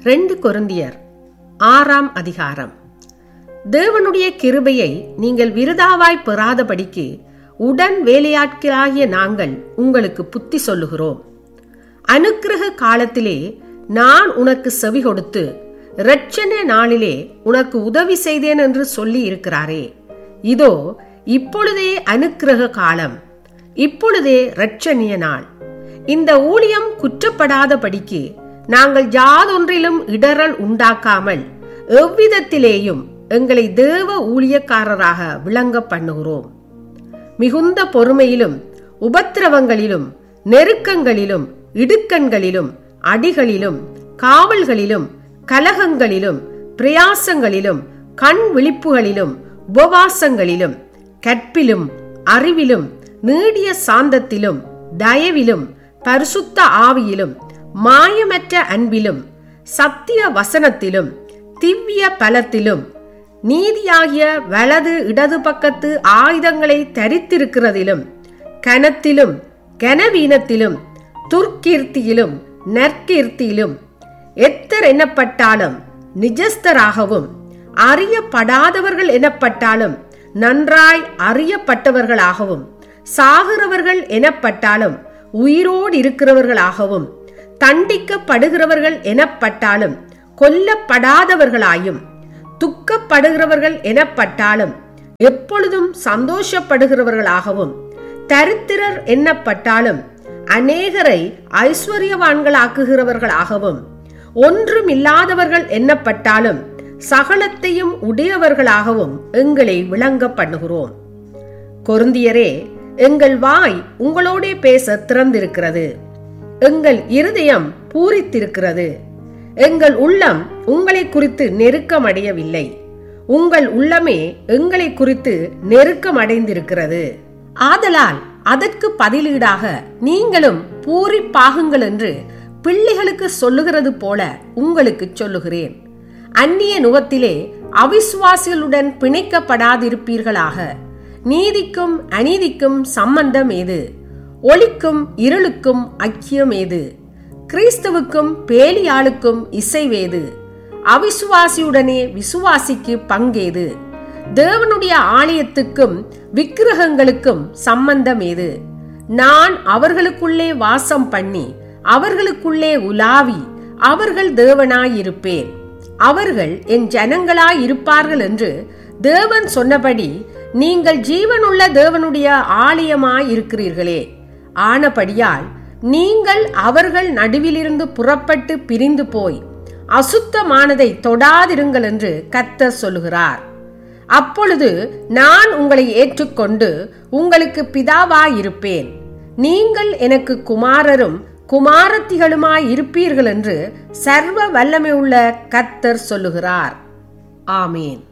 ரெண்டு கொருந்தியர் ஆறாம் அதிகாரம் தேவனுடைய கிருபையை நீங்கள் விருதாவாய் பெறாதபடிக்கு உடன் வேலையாட்களாகிய நாங்கள் உங்களுக்கு புத்தி சொல்லுகிறோம் அனுக்கிரக காலத்திலே நான் உனக்கு செவி கொடுத்து இரட்சண நாளிலே உனக்கு உதவி செய்தேன் என்று சொல்லி இருக்கிறாரே இதோ இப்பொழுதே அனுக்கிரக காலம் இப்பொழுதே இரட்சணிய நாள் இந்த ஊழியம் குற்றப்படாதபடிக்கு நாங்கள் யாதொன்றிலும் இடரல் உண்டாக்காமல் எவ்விதத்திலேயும் எங்களை தேவ ஊழியக்காரராக விளங்க பண்ணுகிறோம் மிகுந்த பொறுமையிலும் உபத்திரவங்களிலும் நெருக்கங்களிலும் இடுக்கண்களிலும் அடிகளிலும் காவல்களிலும் கலகங்களிலும் பிரயாசங்களிலும் கண் விழிப்புகளிலும் உபவாசங்களிலும் கற்பிலும் அறிவிலும் நீடிய சாந்தத்திலும் தயவிலும் பரிசுத்த ஆவியிலும் மாயமற்ற அன்பிலும் சத்திய வசனத்திலும் திவ்ய பலத்திலும் நீதியாகிய வலது இடது பக்கத்து ஆயுதங்களை தரித்திருக்கிறதிலும் கனத்திலும் கனவீனத்திலும் துர்க்கீர்த்தியிலும் நற்கீர்த்தியிலும் எத்தர் எனப்பட்டாலும் நிஜஸ்தராகவும் அறியப்படாதவர்கள் எனப்பட்டாலும் நன்றாய் அறியப்பட்டவர்களாகவும் சாகிறவர்கள் எனப்பட்டாலும் உயிரோடு இருக்கிறவர்களாகவும் தண்டிக்கப்படுகிறவர்கள் எனப்பட்டாலும் கொல்லப்படாதவர்களாயும் துக்கப்படுகிறவர்கள் எனப்பட்டாலும் எப்பொழுதும் சந்தோஷப்படுகிறவர்களாகவும் தரித்திரர் எண்ணப்பட்டாலும் அநேகரை ஐஸ்வர்யவான்களாக்குகிறவர்களாகவும் ஒன்றுமில்லாதவர்கள் எண்ணப்பட்டாலும் சகலத்தையும் உடையவர்களாகவும் எங்களை விளங்க பண்ணுகிறோம் கொருந்தியரே எங்கள் வாய் உங்களோடே பேச திறந்திருக்கிறது எங்கள் இருதயம் பூரித்திருக்கிறது எங்கள் உள்ளம் உங்களை குறித்து நெருக்கமடையவில்லை உங்கள் உள்ளமே எங்களை குறித்து நெருக்கமடைந்திருக்கிறது ஆதலால் அதற்கு பதிலீடாக நீங்களும் பூரிப்பாகுங்கள் என்று பிள்ளைகளுக்கு சொல்லுகிறது போல உங்களுக்கு சொல்லுகிறேன் அந்நிய நுகத்திலே அவிசுவாசிகளுடன் பிணைக்கப்படாதிருப்பீர்களாக நீதிக்கும் அநீதிக்கும் சம்பந்தம் ஏது ஒளிக்கும் இருளுக்கும் ஐக்கியம் ஏது கிறிஸ்துவுக்கும் பேலியாளுக்கும் இசைவேது அவிசுவாசியுடனே விசுவாசிக்கு பங்கேது தேவனுடைய ஆலயத்துக்கும் விக்கிரகங்களுக்கும் சம்பந்தம் ஏது நான் அவர்களுக்குள்ளே வாசம் பண்ணி அவர்களுக்குள்ளே உலாவி அவர்கள் தேவனாயிருப்பேன் அவர்கள் என் ஜனங்களாயிருப்பார்கள் என்று தேவன் சொன்னபடி நீங்கள் ஜீவனுள்ள தேவனுடைய ஆலயமாயிருக்கிறீர்களே ஆனபடியால் நீங்கள் அவர்கள் நடுவிலிருந்து புறப்பட்டு பிரிந்து போய் அசுத்தமானதை தொடாதிருங்கள் என்று கத்தர் சொல்லுகிறார் அப்பொழுது நான் உங்களை ஏற்றுக்கொண்டு உங்களுக்கு பிதாவாயிருப்பேன் நீங்கள் எனக்கு குமாரரும் குமாரத்திகளுமாய் இருப்பீர்கள் என்று சர்வ வல்லமை உள்ள கத்தர் சொல்லுகிறார் ஆமேன்